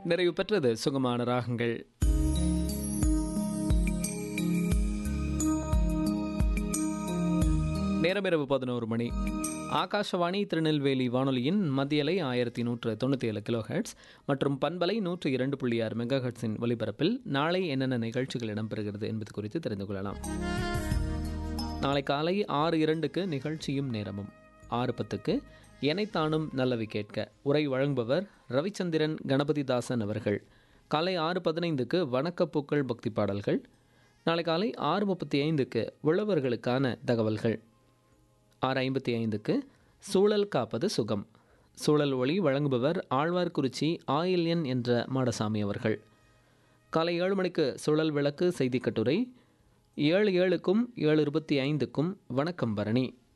நிறைவு பெற்றது சுகமான ராகங்கள் நேரமிரவு பதினோரு மணி ஆகாஷவாணி திருநெல்வேலி வானொலியின் மத்தியலை ஆயிரத்தி நூற்று தொண்ணூற்றி ஏழு கிலோஹெட்ஸ் மற்றும் பண்பலை நூற்று இரண்டு புள்ளி ஆறு மெகாஹெட்ஸின் ஒலிபரப்பில் நாளை என்னென்ன நிகழ்ச்சிகள் இடம்பெறுகிறது என்பது குறித்து தெரிந்து கொள்ளலாம் நாளை காலை ஆறு இரண்டுக்கு நிகழ்ச்சியும் நேரமும் ஆறு பத்துக்கு எனைத்தானும் நல்லவி கேட்க உரை வழங்குபவர் ரவிச்சந்திரன் கணபதிதாசன் அவர்கள் காலை ஆறு பதினைந்துக்கு வணக்கப்பூக்கள் பக்தி பாடல்கள் நாளை காலை ஆறு முப்பத்தி ஐந்துக்கு உழவர்களுக்கான தகவல்கள் ஆறு ஐம்பத்தி ஐந்துக்கு சூழல் காப்பது சுகம் சூழல் ஒளி வழங்குபவர் ஆழ்வார்குறிச்சி ஆயில்யன் என்ற மாடசாமி அவர்கள் காலை ஏழு மணிக்கு சுழல் விளக்கு செய்தி கட்டுரை ஏழு ஏழுக்கும் ஏழு இருபத்தி ஐந்துக்கும் வணக்கம் பரணி